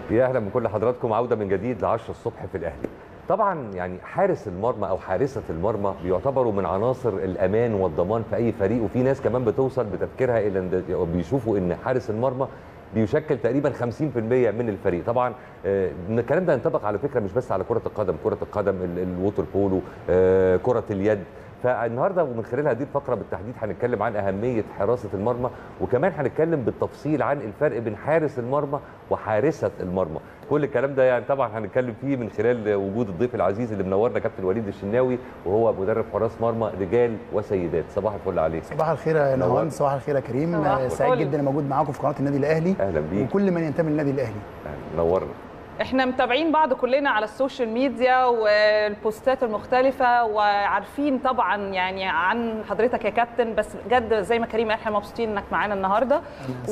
يا اهلا بكل حضراتكم عوده من جديد ل 10 الصبح في الاهلي طبعا يعني حارس المرمى او حارسه المرمى بيعتبروا من عناصر الامان والضمان في اي فريق وفي ناس كمان بتوصل بتفكيرها الى ان بيشوفوا ان حارس المرمى بيشكل تقريبا 50% من الفريق طبعا آه، الكلام ده ينطبق على فكره مش بس على كره القدم كره القدم ال- الووتر بولو آه، كره اليد فالنهارده ومن خلال هذه الفقره بالتحديد هنتكلم عن اهميه حراسه المرمى وكمان هنتكلم بالتفصيل عن الفرق بين حارس المرمى وحارسه المرمى كل الكلام ده يعني طبعا هنتكلم فيه من خلال وجود الضيف العزيز اللي منورنا كابتن وليد الشناوي وهو مدرب حراس مرمى رجال وسيدات صباح الفل عليك صباح الخير يا نورت. نهوان صباح الخير يا كريم صباح آه، سعيد الفل. جدا اني موجود معاكم في قناه النادي الاهلي اهلا بيك وكل من ينتمي للنادي الاهلي أهلاً، منورنا احنا متابعين بعض كلنا على السوشيال ميديا والبوستات المختلفة وعارفين طبعا يعني عن حضرتك يا كابتن بس بجد زي ما كريم قال احنا مبسوطين انك معانا النهارده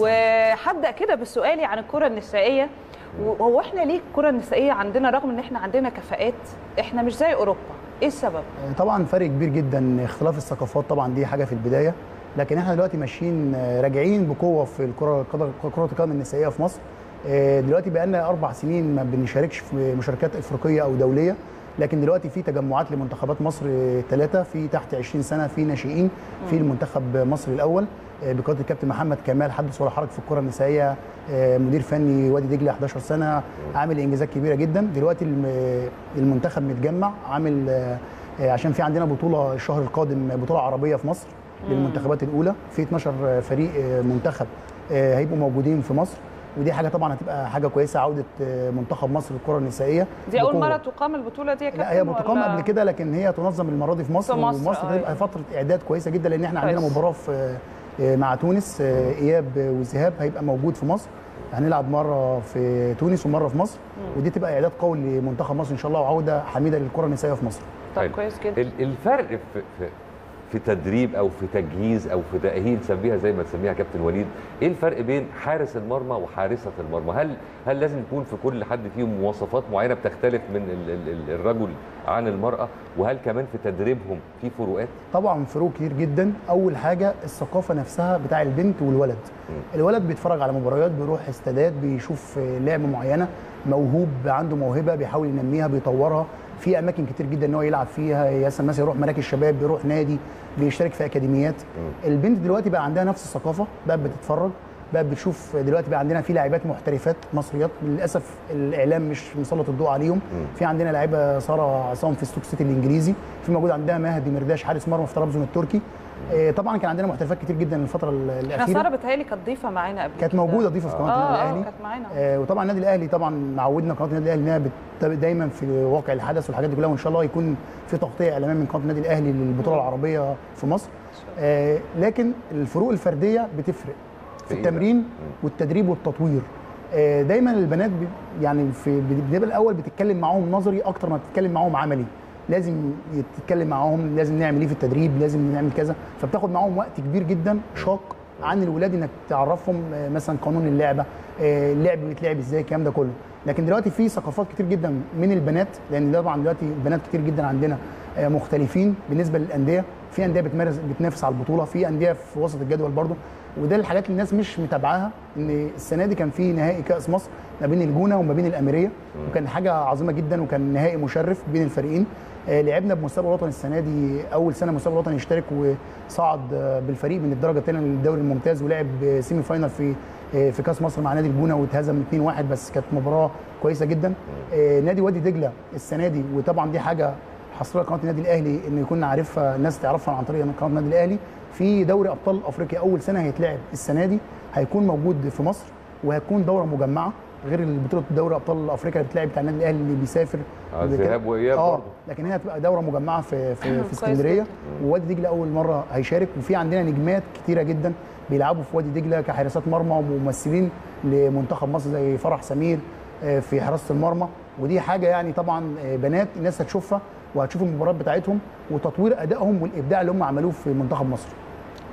وهبدا كده بسؤالي عن الكرة النسائية وهو احنا ليه الكرة النسائية عندنا رغم ان احنا عندنا كفاءات احنا مش زي اوروبا ايه السبب؟ آه، طبعا فرق كبير جدا اختلاف الثقافات طبعا دي حاجه في البدايه لكن احنا دلوقتي ماشيين آه، راجعين بقوه في الكره القدم- كره القدم النسائيه في مصر آه، دلوقتي بقى لنا اربع سنين ما بنشاركش في مشاركات افريقيه او دوليه لكن دلوقتي في تجمعات لمنتخبات مصر ثلاثه في تحت 20 سنه في ناشئين في المنتخب مصر الاول آه، بقياده الكابتن محمد كمال حدث ولا حرج في الكره النسائيه آه، مدير فني وادي دجله 11 سنه عامل انجازات كبيره جدا دلوقتي الم- المنتخب متجمع عامل آه، آه، عشان في عندنا بطوله الشهر القادم بطوله عربيه في مصر للمنتخبات الاولى في 12 فريق آه، منتخب آه، هيبقوا موجودين في مصر ودي حاجه طبعا هتبقى حاجه كويسه عوده آه، منتخب مصر للكره النسائيه دي اول بقوة. مرة تقام البطولة دي يا كابتن لا هي بتقام ولا- قبل كده لكن هي تنظم المره دي في مصر, في مصر، ومصر آه. تبقى فتره اعداد كويسه جدا لان احنا عندنا كويس. مباراه في آه، مع تونس آه، اياب وذهاب هيبقى موجود في مصر هنلعب مره في تونس ومره في مصر ودي تبقى اعداد قوي لمنتخب مصر ان شاء الله وعوده حميده للكره النسائيه في مصر طب حلو. كويس جدا ال- الفرق في, في في تدريب او في تجهيز او في تاهيل سميها زي ما تسميها كابتن وليد ايه الفرق بين حارس المرمى وحارسه المرمى هل هل لازم يكون في كل حد فيهم مواصفات معينه بتختلف من ال ال ال الرجل عن المراه وهل كمان في تدريبهم في فروقات طبعا فروق كتير جدا اول حاجه الثقافه نفسها بتاع البنت والولد الولد بيتفرج على مباريات بيروح استادات بيشوف لعبه معينه موهوب عنده موهبه بيحاول ينميها بيطورها في اماكن كتير جدا ان هو يلعب فيها مثلا مثلا يروح مراكز شباب بيروح نادي بيشترك في اكاديميات البنت دلوقتي بقى عندها نفس الثقافه بقى بتتفرج بقى بتشوف دلوقتي بقى عندنا في لاعبات محترفات مصريات للاسف الاعلام مش مسلط الضوء عليهم في عندنا لاعيبه ساره عصام في ستوك سيتي الانجليزي في موجود عندها مهدي مرداش حارس مرمى في طرابزون التركي آه، طبعا كان عندنا محترفات كتير جدا الفتره ال- احنا الاخيره ساره بتهيألي كانت ضيفه معانا قبل كانت كده. موجوده ضيفه في قناه اه النادي اه الاهلي كانت معانا آه، وطبعا النادي الاهلي طبعا معودنا قناه النادي الاهلي انها بت- دايما في واقع الحدث والحاجات دي كلها وان شاء الله يكون في تغطيه اعلاميه من قناه النادي الاهلي للبطوله العربيه في مصر آه، لكن الفروق الفرديه بتفرق في في إيه التمرين والتدريب والتطوير آه، دايما البنات ب- يعني في بتبقى الاول بتتكلم معاهم نظري اكتر ما بتتكلم معاهم عملي لازم تتكلم معاهم لازم نعمل ايه في التدريب لازم نعمل كذا فبتاخد معاهم وقت كبير جدا شاق عن الولاد انك تعرفهم آه، مثلا قانون اللعبه آه، اللعب بيتلعب ازاي الكلام ده كله لكن دلوقتي في ثقافات كتير جدا من البنات لان طبعا دلوقتي البنات كتير جدا عندنا آه، مختلفين بالنسبه للانديه في انديه بتمارس بتنافس على البطوله في انديه في وسط الجدول برضه وده الحاجات اللي الناس مش متابعاها ان السنه دي كان في نهائي كاس مصر ما بين الجونه وما بين الاميريه وكان حاجه عظيمه جدا وكان نهائي مشرف بين الفريقين آه، لعبنا بمستوى الوطني السنه دي اول سنه مستوى الوطني يشترك وصعد آه، بالفريق من الدرجه الثانيه للدوري الممتاز ولعب آه، سيمي فاينال في آه، في كاس مصر مع نادي الجونه واتهزم 2-1 بس كانت مباراه كويسه جدا آه، نادي وادي دجله السنه دي وطبعا دي حاجه حصريه قناه النادي الاهلي ان يكون عارفها الناس تعرفها عن طريق قناه النادي الاهلي في دوري ابطال افريقيا اول سنه هيتلعب السنه دي هيكون موجود في مصر وهتكون دوره مجمعه غير بطوله دوري ابطال افريقيا اللي بتلعب بتاع النادي الاهلي اللي بيسافر آه، وبكده. ذهاب وإياب اه برضه. لكن هي هتبقى دوره مجمعه في في, في كويس اسكندريه جدا. ووادي دجله اول مره هيشارك وفي عندنا نجمات كتيره جدا بيلعبوا في وادي دجله كحارسات مرمى وممثلين لمنتخب مصر زي فرح سمير آه، في حراسه المرمى ودي حاجه يعني طبعا آه، بنات الناس هتشوفها وهتشوف المباريات بتاعتهم وتطوير ادائهم والابداع اللي هم عملوه في منتخب مصر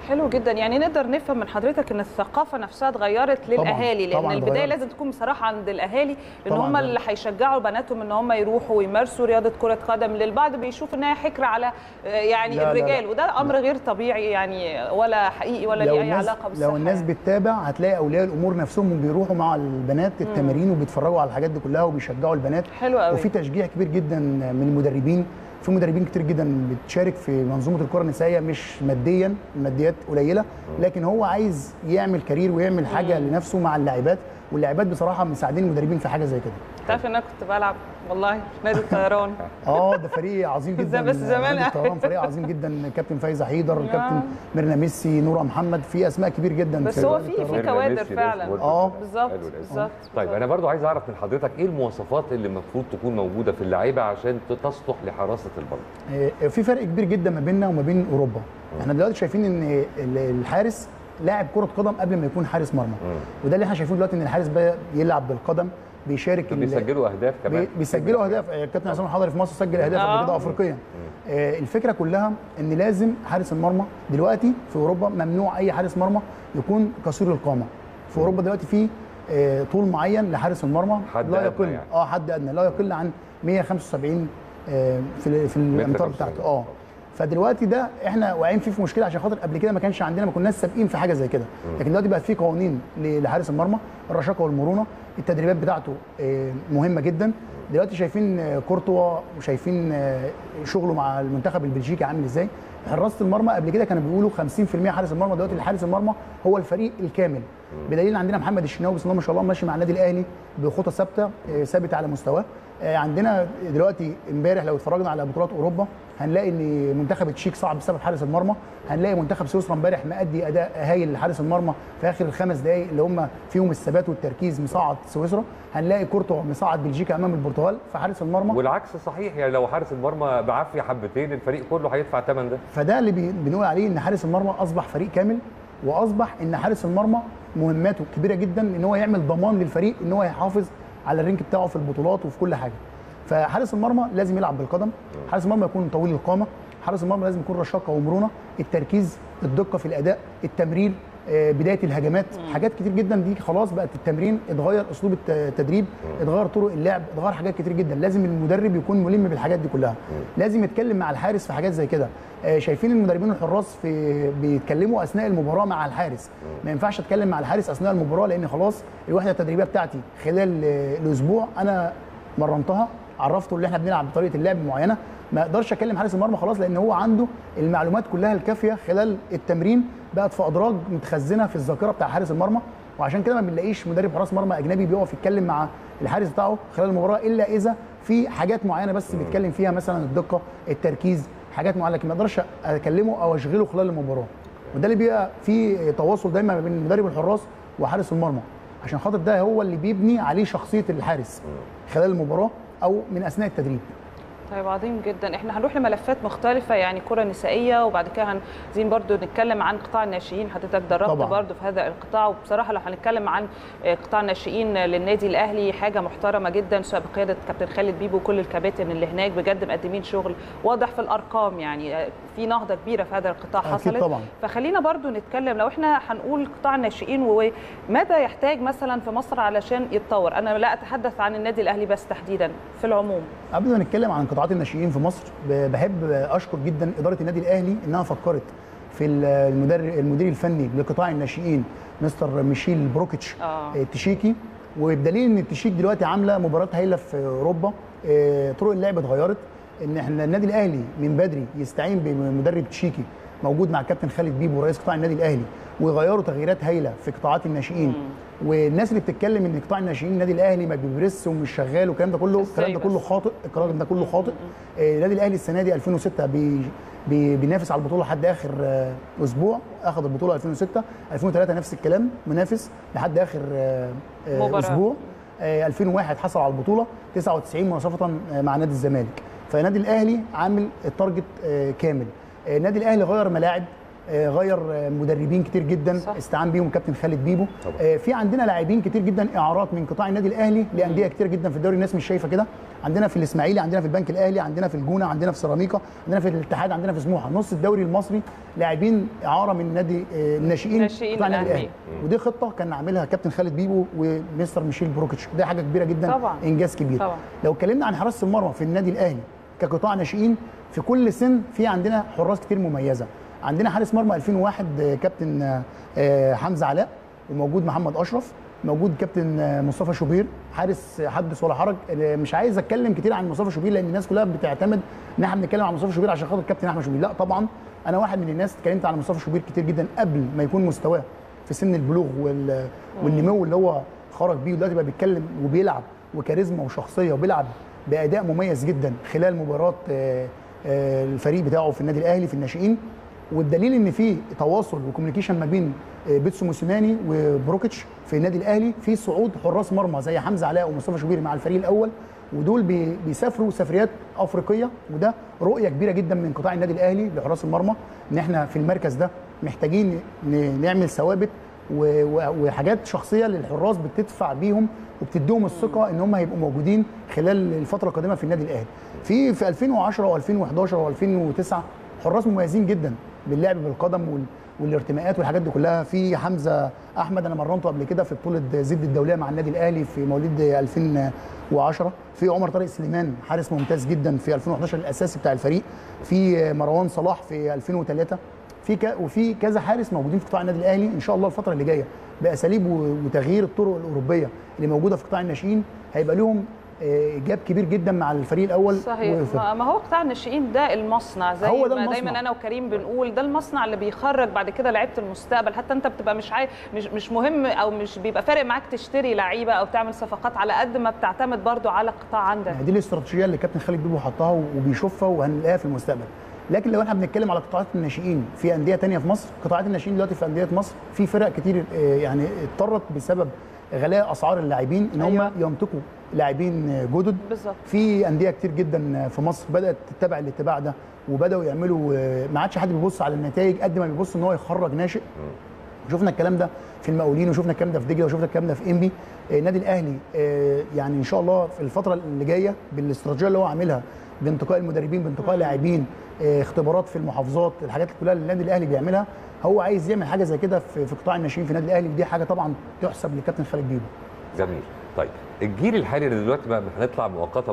حلو جدا يعني نقدر نفهم من حضرتك ان الثقافه نفسها اتغيرت للاهالي لان طبعاً البدايه اتغيرت. لازم تكون بصراحه عند الاهالي لان طبعاً هم ده. اللي هيشجعوا بناتهم ان هم يروحوا ويمارسوا رياضه كره قدم للبعض بيشوف انها حكر على آه، يعني لا، لا، لا. الرجال وده امر غير طبيعي يعني ولا حقيقي ولا ليه اي الناس علاقه بالصحه لو الناس يعني. بتتابع هتلاقي اولياء الامور نفسهم بيروحوا مع البنات التمارين وبيتفرجوا على الحاجات دي كلها وبيشجعوا البنات حلو قوي وفي تشجيع كبير جدا من المدربين في مدربين كتير جدا بتشارك في منظومه الكره النسائيه مش ماديا الماديات قليله لكن هو عايز يعمل كارير ويعمل حاجه لنفسه مع اللاعبات واللاعبات بصراحه مساعدين المدربين في حاجه زي كده تعرف ان انا كنت بلعب والله في نادي الطيران اه ده فريق عظيم جدا بس زمان نادي الطيران فريق عظيم جدا كابتن فايزه حيدر آه. كابتن ميرنا ميسي نورا محمد في اسماء كبير جدا بس في هو نادي في الطيران. في كوادر ميسي فعلا برضه. آه. بالظبط حلو الاسم. بالظبط طيب انا برضو عايز اعرف من حضرتك ايه المواصفات اللي المفروض تكون موجوده في اللعيبه عشان تصلح لحراسه المرمى آه، في فرق كبير جدا ما بيننا وما بين اوروبا احنا دلوقتي شايفين ان ال- الحارس لاعب كره قدم قبل ما يكون حارس مرمى وده اللي احنا شايفينه دلوقتي ان الحارس بقى يلعب بالقدم بيشارك ال- بيسجلوا اهداف كمان بي- بيسجلوا اهداف آه، كابتن عصام الحضري في مصر سجل اهداف آه. قبل كده افريقيا آه، الفكره كلها ان لازم حارس المرمى دلوقتي في اوروبا ممنوع اي حارس مرمى يكون قصير القامه في اوروبا دلوقتي في آه، طول معين لحارس المرمى حد لا أدنى يقل يعني. اه حد ادنى لا يقل عن 175 آه، في في الامتار 175. بتاعته اه فدلوقتي ده احنا واقعين فيه في مشكله عشان خاطر قبل كده ما كانش عندنا ما كناش سابقين في حاجه زي كده لكن دلوقتي بقت في قوانين ل- لحارس المرمى الرشاقه والمرونه التدريبات بتاعته آه، مهمه جدا دلوقتي شايفين آه، كورتوا وشايفين آه، شغله مع المنتخب البلجيكي عامل ازاي حراسه المرمى قبل كده كانوا بيقولوا 50% حارس المرمى دلوقتي حارس المرمى هو الفريق الكامل بدليل إن عندنا محمد الشناوي بسم الله ما شاء الله ماشي مع النادي الاهلي بخطى ثابته آه، ثابت على مستواه آه، عندنا دلوقتي امبارح لو اتفرجنا على بطولات اوروبا هنلاقي ان منتخب التشيك صعب بسبب حارس المرمى هنلاقي منتخب سويسرا امبارح مأدي اداء هايل لحارس المرمى في اخر الخمس دقائق اللي هم فيهم الثبات والتركيز مصعد سويسرا هنلاقي كورتو مصعد بلجيكا امام البرتغال فحارس المرمى والعكس صحيح يعني لو حارس المرمى بعافيه حبتين الفريق كله هيدفع ثمن ده فده اللي بي- بنقول عليه ان حارس المرمى اصبح فريق كامل واصبح ان حارس المرمى مهماته كبيره جدا ان هو يعمل ضمان للفريق ان هو يحافظ على الرينك بتاعه في البطولات وفي كل حاجه فحارس المرمى لازم يلعب بالقدم حارس المرمى يكون طويل القامه حارس المرمى لازم يكون رشاقه ومرونه التركيز الدقه في الاداء التمرير آه، بدايه الهجمات حاجات كتير جدا دي خلاص بقت التمرين اتغير اسلوب الت- التدريب اتغير طرق اللعب اتغير حاجات كتير جدا لازم المدرب يكون ملم بالحاجات دي كلها لازم يتكلم مع الحارس في حاجات زي كده آه، شايفين المدربين الحراس في بيتكلموا اثناء المباراه مع الحارس ما ينفعش اتكلم مع الحارس اثناء المباراه لان خلاص الوحده التدريبيه بتاعتي خلال آه، الاسبوع انا مرنتها عرفته اللي احنا بنلعب بطريقه اللعب معينه ما اقدرش اكلم حارس المرمى خلاص لان هو عنده المعلومات كلها الكافيه خلال التمرين بقت في ادراج متخزنه في الذاكره بتاع حارس المرمى وعشان كده ما بنلاقيش مدرب حراس مرمى اجنبي بيقف يتكلم مع الحارس بتاعه خلال المباراه الا اذا في حاجات معينه بس بيتكلم فيها مثلا الدقه التركيز حاجات معينه لكن ما اقدرش اكلمه او اشغله خلال المباراه وده اللي بيبقى في تواصل دايما ما بين مدرب الحراس وحارس المرمى عشان خاطر ده هو اللي بيبني عليه شخصيه الحارس خلال المباراه او من اثناء التدريب طيب عظيم جدا احنا هنروح لملفات مختلفه يعني كره نسائيه وبعد كده عايزين برضو نتكلم عن قطاع الناشئين حضرتك دربت طبعاً. برضو في هذا القطاع وبصراحه لو هنتكلم عن آه، قطاع الناشئين للنادي الاهلي حاجه محترمه جدا سواء بقياده كابتن خالد بيبو وكل الكباتن اللي هناك بجد مقدمين شغل واضح في الارقام يعني آه، في نهضه كبيره في هذا القطاع أكيد حصلت طبعاً. فخلينا برضو نتكلم لو احنا هنقول قطاع الناشئين وماذا يحتاج مثلا في مصر علشان يتطور انا لا اتحدث عن النادي الاهلي بس تحديدا في العموم قبل ما نتكلم عن قطاعات الناشئين في مصر ب- بحب اشكر جدا اداره النادي الاهلي انها فكرت في المدرب المدير الفني لقطاع الناشئين مستر ميشيل بروكيتش آه. التشيكي وبدليل ان التشيك دلوقتي عامله مباراه هايله في اوروبا آه، طرق اللعب اتغيرت ان احنا النادي الاهلي من بدري يستعين بمدرب تشيكي موجود مع الكابتن خالد بيبو رئيس قطاع النادي الاهلي ويغيروا تغييرات هايله في قطاعات الناشئين والناس اللي بتتكلم ان قطاع الناشئين النادي الاهلي ما بيبرس ومش شغال والكلام ده كله الكلام ده بس؟ كله خاطئ الكلام ده كله خاطئ آه، النادي الاهلي السنه دي 2006 بي بي بينافس على البطوله لحد اخر آه، اسبوع اخذ البطوله 2006 2003 نفس الكلام منافس لحد اخر آه، آه، مباراة. اسبوع آه، 2001 حصل على البطوله 99 مناصفه آه، مع نادي الزمالك فالنادي الاهلي عامل التارجت آه، كامل آه، النادي الاهلي غير ملاعب آه، غير آه، مدربين كتير جدا صح. استعان بيهم كابتن خالد بيبو طبعا. آه، في عندنا لاعبين كتير جدا اعارات من قطاع النادي الاهلي لانديه كتير جدا في الدوري الناس مش شايفه كده عندنا في الاسماعيلي عندنا في البنك الاهلي عندنا في الجونه عندنا في سيراميكا عندنا في الاتحاد عندنا في سموحه نص الدوري المصري لاعبين اعاره من نادي آه، الناشئين ناشئين قطاع النادي الأهلي. الاهلي ودي خطه كان عاملها كابتن خالد بيبو ومستر ميشيل بروكيتش ده حاجه كبيره جدا طبعا. انجاز كبير طبعا. لو اتكلمنا عن حراسه المرمى في النادي الاهلي كقطاع ناشئين في كل سن في عندنا حراس كتير مميزه عندنا حارس مرمى 2001 آه، كابتن آه، آه، حمزه علاء وموجود محمد اشرف موجود كابتن آه، مصطفى شوبير حارس حدث ولا حرج آه، مش عايز اتكلم كتير عن مصطفى شوبير لان الناس كلها بتعتمد ان احنا بنتكلم عن مصطفى شوبير عشان خاطر كابتن احمد شوبير لا طبعا انا واحد من الناس اتكلمت عن مصطفى شوبير كتير جدا قبل ما يكون مستواه في سن البلوغ وال- والنمو اللي هو خرج بيه ودلوقتي بقى بيتكلم وبيلعب وكاريزما وشخصيه وبيلعب باداء مميز جدا خلال مباراه آه، آه، الفريق بتاعه في النادي الاهلي في الناشئين والدليل ان في تواصل وكوميونيكيشن ما بين آه، بيتسو موسيماني وبروكيتش في النادي الاهلي في صعود حراس مرمى زي حمزه علاء ومصطفى شوبير مع الفريق الاول ودول بي- بيسافروا سفريات افريقيه وده رؤيه كبيره جدا من قطاع النادي الاهلي لحراس المرمى ان احنا في المركز ده محتاجين ن- نعمل ثوابت و- و- وحاجات شخصيه للحراس بتدفع بيهم وبتديهم الثقه ان هم هيبقوا موجودين خلال الفتره القادمه في النادي الاهلي. في في 2010 و2011 و2009 حراس مميزين جدا باللعب بالقدم وال والارتماءات والحاجات دي كلها في حمزه احمد انا مرنته قبل كده في بطوله زد الدوليه مع النادي الاهلي في مواليد 2010 في عمر طارق سليمان حارس ممتاز جدا في 2011 الاساسي بتاع الفريق في مروان صلاح في 2003 في ك... وفي كذا حارس موجودين في قطاع النادي الاهلي ان شاء الله الفتره اللي جايه باساليب و- وتغيير الطرق الاوروبيه اللي موجوده في قطاع الناشئين هيبقى لهم آه، جاب كبير جدا مع الفريق الاول صحيح وفي- ما ما هو قطاع الناشئين ده المصنع زي هو ده ما المصنع. دايما انا وكريم بنقول ده المصنع اللي بيخرج بعد كده لعيبه المستقبل حتى انت بتبقى مش عاي... مش مش مهم او مش بيبقى فارق معاك تشتري لعيبه او تعمل صفقات على قد ما بتعتمد برضو على القطاع عندك يعني دي الاستراتيجيه اللي كابتن خالد بيبو حطها وبيشوفها وهنلاقيها في المستقبل لكن لو احنا بنتكلم على قطاعات الناشئين في انديه تانية في مصر قطاعات الناشئين دلوقتي في انديه مصر في فرق كتير آه، يعني اضطرت بسبب غلاء اسعار اللاعبين ان هم أيوة. ينطقوا لاعبين آه، جدد بالظبط في انديه كتير جدا في مصر بدات تتبع الاتباع ده وبداوا يعملوا آه، ما عادش حد بيبص على النتائج قد ما بيبص ان هو يخرج ناشئ شفنا الكلام ده في المقاولين وشفنا الكلام ده في دجله وشفنا الكلام ده في انبي آه، النادي الاهلي آه، يعني ان شاء الله في الفتره اللي جايه بالاستراتيجيه اللي هو عاملها بانتقاء المدربين بانتقاء لاعبين آه، اختبارات في المحافظات الحاجات كلها اللي النادي الاهلي بيعملها هو عايز يعمل حاجه زي كده في في قطاع الناشئين في النادي الاهلي ودي حاجه طبعا تحسب لكابتن خالد بيبو جميل طيب الجيل الحالي اللي دلوقتي بقى هنطلع مؤقتا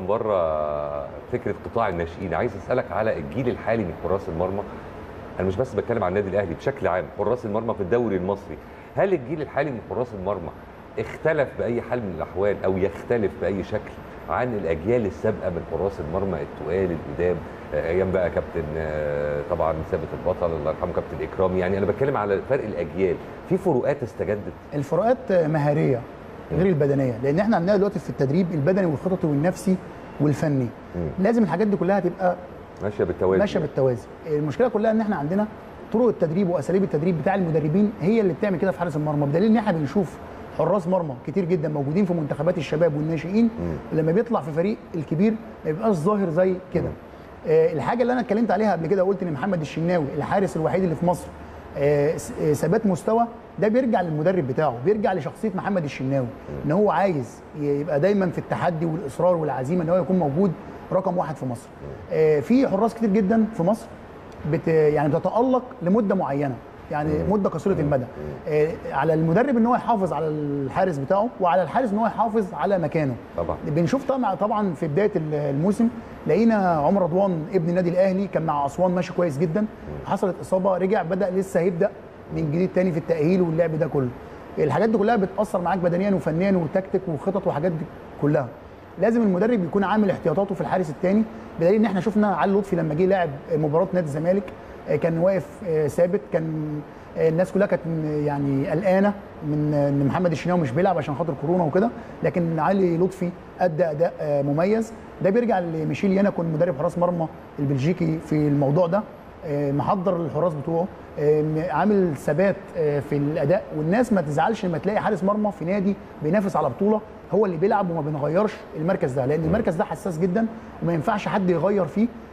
بره فكره قطاع الناشئين عايز اسالك على الجيل الحالي من حراس المرمى انا مش بس بتكلم عن النادي الاهلي بشكل عام حراس المرمى في الدوري المصري هل الجيل الحالي من حراس المرمى اختلف باي حال من الاحوال او يختلف باي شكل عن الاجيال السابقه من حراس المرمى التقال القدام آه، ايام بقى كابتن آه، طبعا ثابت البطل الله يرحمه كابتن اكرامي يعني انا بتكلم على فرق الاجيال في فروقات استجدت الفروقات مهاريه غير البدنيه لان احنا عندنا دلوقتي في التدريب البدني والخططي والنفسي والفني مم. لازم الحاجات دي كلها تبقى ماشيه بالتوازي ماشيه بالتوازي المشكله كلها ان احنا عندنا طرق التدريب واساليب التدريب بتاع المدربين هي اللي بتعمل كده في حارس المرمى بدليل ان احنا بنشوف حراس مرمى كتير جدا موجودين في منتخبات الشباب والناشئين لما بيطلع في فريق الكبير ما بيبقاش ظاهر زي كده آه الحاجه اللي انا اتكلمت عليها قبل كده قلت ان محمد الشناوي الحارس الوحيد اللي في مصر آه، س- آه، ثبات مستوى ده بيرجع للمدرب بتاعه بيرجع لشخصيه محمد الشناوي ان هو عايز يبقى دايما في التحدي والاصرار والعزيمه ان هو يكون موجود رقم واحد في مصر آه، في حراس كتير جدا في مصر بت يعني بتتالق لمده معينه يعني مده قصيره المدى آه، على المدرب ان هو يحافظ على الحارس بتاعه وعلى الحارس ان هو يحافظ على مكانه طبعا بنشوف طبعا طبعا في بدايه الموسم لقينا عمر رضوان ابن النادي الاهلي كان مع اسوان ماشي كويس جدا حصلت اصابه رجع بدا لسه هيبدا من جديد تاني في التاهيل واللعب ده كله الحاجات دي كلها بتاثر معاك بدنيا وفنيا وتكتيك وخطط وحاجات دي كلها لازم المدرب يكون عامل احتياطاته في الحارس الثاني بدليل ان احنا شفنا علي لطفي لما جه لعب مباراه نادي الزمالك آه، كان واقف آه، ثابت كان آه، الناس كلها كانت م- يعني قلقانه من آه، ان محمد الشناوي مش بيلعب عشان خاطر كورونا وكده لكن علي لطفي ادى اداء آه، مميز ده بيرجع لميشيل يانكون مدرب حراس مرمى البلجيكي في الموضوع ده آه، محضر الحراس بتوعه آه، م- عامل ثبات آه، في الاداء والناس ما تزعلش لما تلاقي حارس مرمى في نادي بينافس على بطوله هو اللي بيلعب وما بنغيرش المركز ده لان المركز ده حساس جدا وما ينفعش حد يغير فيه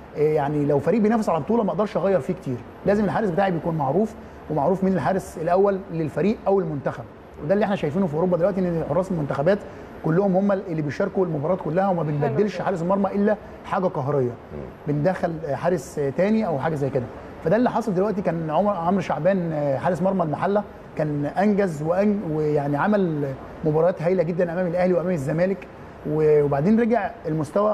إيه يعني لو فريق بينافس على بطوله ما اقدرش اغير فيه كتير لازم الحارس بتاعي بيكون معروف ومعروف مين الحارس الاول للفريق او المنتخب وده اللي احنا شايفينه في اوروبا دلوقتي ان حراس المنتخبات كلهم هم اللي بيشاركوا المباريات كلها وما بنبدلش حارس المرمى الا حاجه قهريه بندخل حارس تاني او حاجه زي كده فده اللي حصل دلوقتي كان عمر عمرو شعبان حارس مرمى المحله كان انجز وأن ويعني عمل مباريات هايله جدا امام الاهلي وامام الزمالك وبعدين رجع المستوى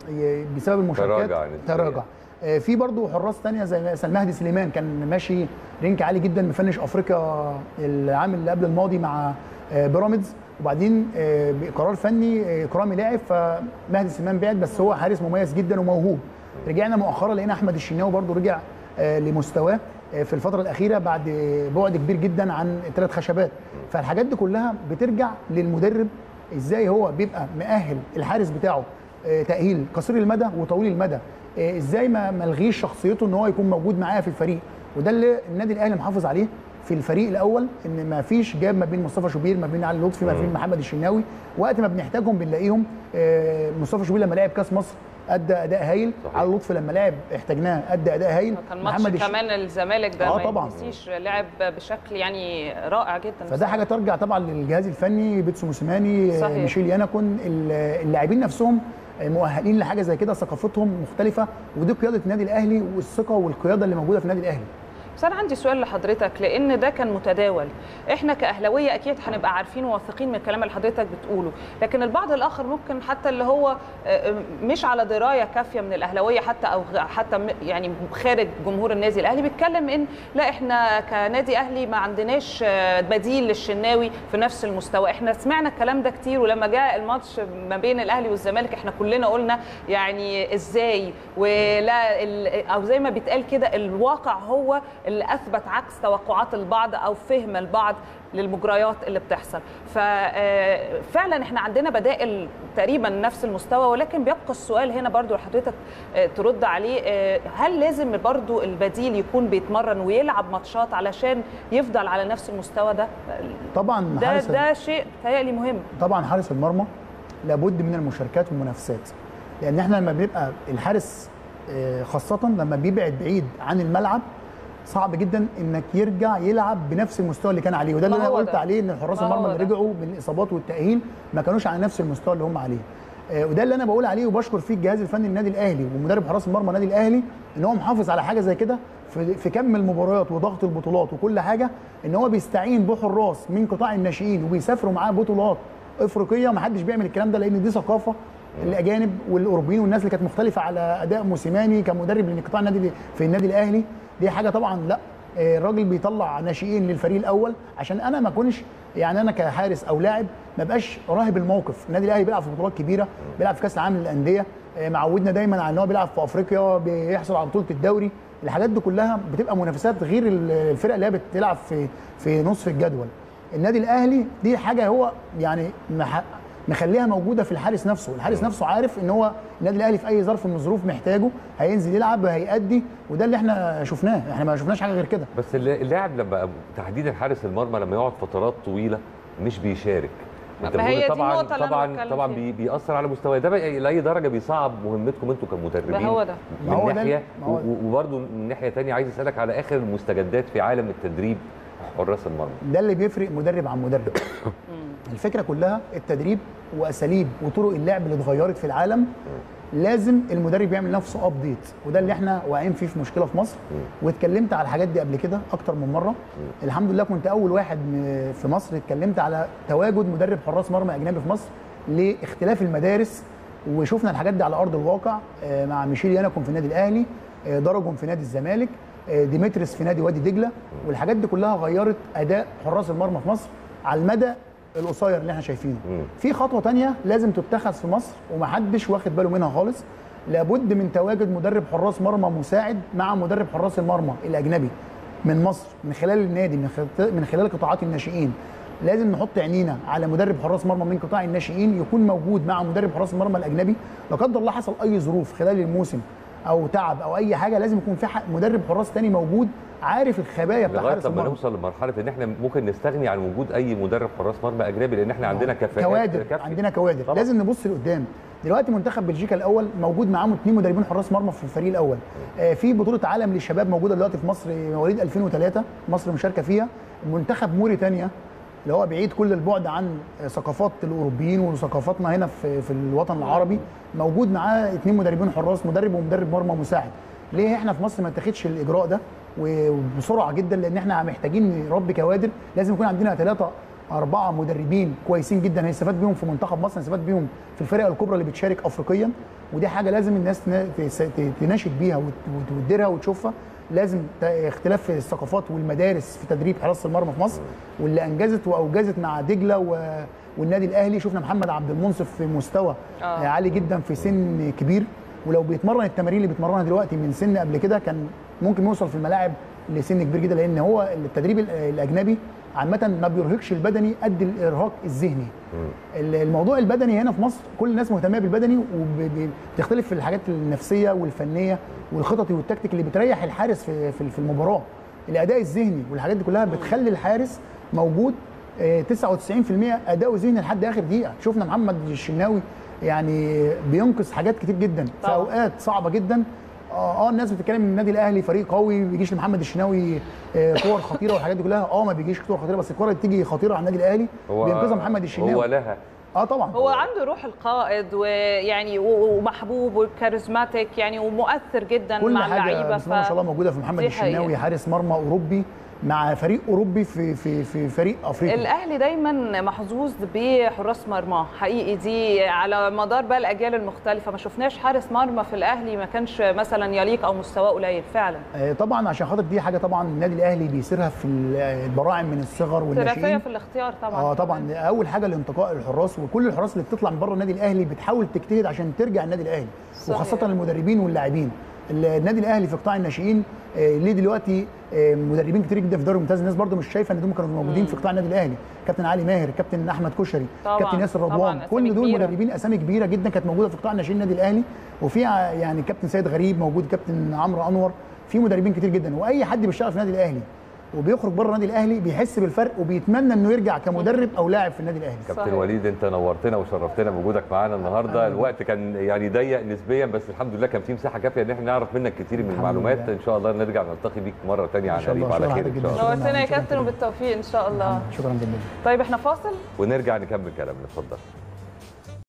بسبب المشاركات تراجع نسبياً. تراجع آه، في برضه حراس تانية زي سلمان مهدي سليمان كان ماشي رينك عالي جدا مفنش افريقيا العام اللي قبل الماضي مع آه، بيراميدز وبعدين آه، بقرار فني آه، اكرامي لاعب فمهدي سليمان بعد بس هو حارس مميز جدا وموهوب رجعنا مؤخرا لقينا احمد الشناوي برضه رجع آه، لمستواه آه، في الفتره الاخيره بعد بعد كبير جدا عن ثلاث خشبات فالحاجات دي كلها بترجع للمدرب ازاي هو بيبقى مؤهل الحارس بتاعه آه، تاهيل قصير المدى وطويل المدى آه، ازاي ما ملغيش شخصيته ان هو يكون موجود معايا في الفريق وده اللي النادي الاهلي محافظ عليه في الفريق الاول ان ما فيش جاب ما بين مصطفى شوبير ما بين علي لطفي ما بين محمد الشناوي وقت ما بنحتاجهم بنلاقيهم آه، مصطفى شوبير لما لعب كاس مصر ادى اداء هايل صحيح. علي لطفي لما لعب احتاجناه ادى اداء هايل كان ماتش الش- كمان الزمالك ده آه ما طبعاً. ينسيش لعب بشكل يعني رائع جدا فده بصراحة. حاجه ترجع طبعا للجهاز الفني بيتسو موسيماني آه، صحيح. ميشيل ياناكون ال- اللاعبين نفسهم آه، مؤهلين لحاجه زي كده ثقافتهم مختلفه ودي قياده النادي الاهلي والثقه والقياده اللي موجوده في النادي الاهلي بس انا عندي سؤال لحضرتك لان ده كان متداول احنا كاهلاويه اكيد هنبقى عارفين وواثقين من الكلام اللي حضرتك بتقوله لكن البعض الاخر ممكن حتى اللي هو آه، مش على درايه كافيه من الاهلاويه حتى او غ- حتى م- يعني خارج جمهور النادي الاهلي بيتكلم ان لا احنا كنادي اهلي ما عندناش آه، بديل للشناوي في نفس المستوى احنا سمعنا الكلام ده كتير ولما جاء الماتش ما بين الاهلي والزمالك احنا كلنا قلنا يعني ازاي ولا ال- او زي ما بيتقال كده الواقع هو اللي اثبت عكس توقعات البعض او فهم البعض للمجريات اللي بتحصل ففعلا احنا عندنا بدائل تقريبا نفس المستوى ولكن بيبقى السؤال هنا برضو لحضرتك آه، ترد عليه آه، هل لازم برضو البديل يكون بيتمرن ويلعب ماتشات علشان يفضل على نفس المستوى ده طبعا ده حارس ده شيء تهيألي مهم طبعا حارس المرمى لابد من المشاركات والمنافسات لان احنا لما بنبقى الحارس آه، خاصه لما بيبعد بعيد عن الملعب صعب جدا انك يرجع يلعب بنفس المستوى اللي كان عليه وده اللي ما انا هو قلت ده. عليه ان حراس ما هو المرمى اللي ده. رجعوا بالاصابات والتاهيل ما كانوش على نفس المستوى اللي هم عليه آه، وده اللي انا بقول عليه وبشكر فيه الجهاز الفني للنادي الاهلي ومدرب حراس المرمى النادي الاهلي ان هو محافظ على حاجه زي كده في في كم المباريات وضغط البطولات وكل حاجه ان هو بيستعين بحراس من قطاع الناشئين وبيسافروا معاه بطولات افريقيه ما حدش بيعمل الكلام ده لان دي ثقافه الاجانب والاوروبيين والناس اللي كانت مختلفه على اداء موسيماني كمدرب لقطاع النادي في النادي الاهلي دي حاجه طبعا لا آه، الراجل بيطلع ناشئين للفريق الاول عشان انا ما اكونش يعني انا كحارس او لاعب ما بقاش راهب الموقف النادي الاهلي بيلعب في بطولات كبيره بيلعب في كاس العالم للانديه آه، معودنا دايما على ان هو بيلعب في افريقيا بيحصل على بطوله الدوري الحاجات دي كلها بتبقى منافسات غير الفرق اللي هي بتلعب في في نصف الجدول النادي الاهلي دي حاجه هو يعني مح- مخليها موجوده في الحارس نفسه الحارس نفسه عارف ان هو النادي الاهلي في اي ظرف من الظروف محتاجه هينزل يلعب هيأدي وده اللي احنا شفناه احنا ما شفناش حاجه غير كده بس الل- اللاعب لما تحديدا حارس المرمى لما يقعد فترات طويله مش بيشارك انت ما هي بتقول دي طبعا النقطة اللي أنا طبعا بتكلم طبعا فيها. بي بيأثر على مستواه ده بقى لاي درجه بيصعب مهمتكم انتوا كمدربين ما هو ده. ما هو من ده ناحيه ما هو- و- و- وبرضه من ناحيه ثانيه عايز اسالك على اخر المستجدات في عالم التدريب حراس المرمى ده اللي بيفرق مدرب عن مدرب الفكره كلها التدريب واساليب وطرق اللعب اللي اتغيرت في العالم لازم المدرب يعمل نفسه ابديت وده اللي احنا واقعين فيه في مشكله في مصر واتكلمت على الحاجات دي قبل كده اكتر من مره الحمد لله كنت اول واحد م- في مصر اتكلمت على تواجد مدرب حراس مرمى اجنبي في مصر لاختلاف المدارس وشفنا الحاجات دي على ارض الواقع آه، مع ميشيل يانكون في النادي الاهلي آه، درجهم في نادي الزمالك آه، ديمتريس في نادي وادي دجله والحاجات دي كلها غيرت اداء حراس المرمى في مصر على المدى القصير اللي احنا شايفينه مم. في خطوه تانية لازم تتخذ في مصر ومحدش واخد باله منها خالص لابد من تواجد مدرب حراس مرمى مساعد مع مدرب حراس المرمى الاجنبي من مصر من خلال النادي من خلال من خلال قطاعات الناشئين لازم نحط عينينا على مدرب حراس مرمى من قطاع الناشئين يكون موجود مع مدرب حراس المرمى الاجنبي لا قدر الله حصل اي ظروف خلال الموسم او تعب او اي حاجه لازم يكون في حق- مدرب حراس تاني موجود عارف الخبايا بتاع لغايه حارس لما المرمى نوصل لمرحله ان احنا ممكن نستغني عن وجود اي مدرب حراس مرمى اجنبي لان احنا عندنا كفاءات كوادر كافية. عندنا كوادر طبعا. لازم نبص لقدام دلوقتي منتخب بلجيكا الاول موجود معاهم اثنين مدربين حراس مرمى في الفريق الاول آه، في بطوله عالم للشباب موجوده دلوقتي في مصر مواليد 2003 مصر مشاركه فيها منتخب موريتانيا اللي هو بعيد كل البعد عن ثقافات الاوروبيين وثقافتنا هنا في في الوطن العربي موجود معاه اثنين مدربين حراس مدرب ومدرب مرمى مساعد ليه احنا في مصر ما اتخذش الاجراء ده وبسرعه جدا لان احنا محتاجين نربي كوادر لازم يكون عندنا ثلاثه أربعة مدربين كويسين جدا هيستفاد بيهم في منتخب مصر هيستفاد بيهم في الفرق الكبرى اللي بتشارك أفريقيا ودي حاجة لازم الناس تنا- تس- ت- تناشد بيها وت- وت- وتديرها وتشوفها لازم ت- اختلاف في الثقافات والمدارس في تدريب حراسة المرمى في مصر واللي أنجزت وأوجزت مع دجلة و- والنادي الأهلي شفنا محمد عبد المنصف في مستوى آه. عالي جدا في سن كبير ولو بيتمرن التمارين اللي بيتمرنها دلوقتي من سن قبل كده كان ممكن يوصل في الملاعب لسن كبير جدا لان هو التدريب ال- الاجنبي عامه ما بيرهقش البدني قد الارهاق الذهني ال- الموضوع البدني هنا في مصر كل الناس مهتمه بالبدني وبتختلف في الحاجات النفسيه والفنيه والخططي والتكتيك اللي بتريح الحارس في في في المباراه الاداء الذهني والحاجات دي كلها بتخلي الحارس موجود آه، 99% اداؤه ذهني لحد اخر دقيقه شفنا محمد الشناوي يعني بينقذ حاجات كتير جدا في طبعا. اوقات صعبه جدا اه آه، الناس بتتكلم ان النادي الاهلي فريق قوي ما بيجيش لمحمد الشناوي آه، كور خطيره والحاجات دي كلها اه ما بيجيش كور خطيره بس الكره اللي بتيجي خطيره على النادي الاهلي بينقذها محمد الشناوي هو لها اه طبعا هو عنده روح القائد ويعني و- ومحبوب وكاريزماتيك يعني ومؤثر جدا كل مع حاجه اللعيبه بسم الله ما شاء الله موجوده في محمد دي حقيقة. الشناوي حارس مرمى اوروبي مع فريق اوروبي في في في فريق افريقي الاهلي دايما محظوظ بحراس مرمى حقيقي دي على مدار بقى الاجيال المختلفه ما شفناش حارس مرمى في الاهلي ما كانش مثلا يليق او مستواه قليل فعلا آه، طبعا عشان خاطر دي حاجه طبعا النادي الاهلي بيسيرها في البراعم من الصغر ثلاثيه والناشئين في الاختيار طبعا اه طبعا اول حاجه الانتقاء الحراس وكل الحراس اللي بتطلع من بره النادي الاهلي بتحاول تجتهد عشان ترجع النادي الاهلي صحيح. وخاصه المدربين واللاعبين النادي الاهلي في قطاع الناشئين آه، ليه دلوقتي آه، مدربين كتير جدا في الدوري الممتاز الناس برضو مش شايفه ان دول كانوا موجودين في قطاع النادي الاهلي كابتن علي ماهر كابتن احمد كشري طبعاً، كابتن ياسر طبعاً، رضوان أسامي كل دول كبيرة. مدربين اسامي كبيره جدا كانت موجوده في قطاع الناشئين النادي الاهلي وفي ع- يعني كابتن سيد غريب موجود كابتن عمرو انور في مدربين كتير جدا واي حد بيشتغل في النادي الاهلي وبيخرج بره النادي الاهلي بيحس بالفرق وبيتمنى انه يرجع كمدرب او لاعب في النادي الاهلي كابتن صحيح. وليد انت نورتنا وشرفتنا بوجودك معانا النهارده أهلاً. الوقت كان يعني ضيق نسبيا بس الحمد لله كان في مساحه كافيه ان احنا نعرف منك كتير من الحمد المعلومات لله. ان شاء الله نرجع نلتقي بيك مره ثانيه إن على شاء الله. قريب على شكراً خير حضرتك ان شاء جداً. الله نورتنا يا شكراً كابتن جداً. وبالتوفيق ان شاء الله شكرا جدا طيب احنا فاصل ونرجع نكمل كلامنا اتفضل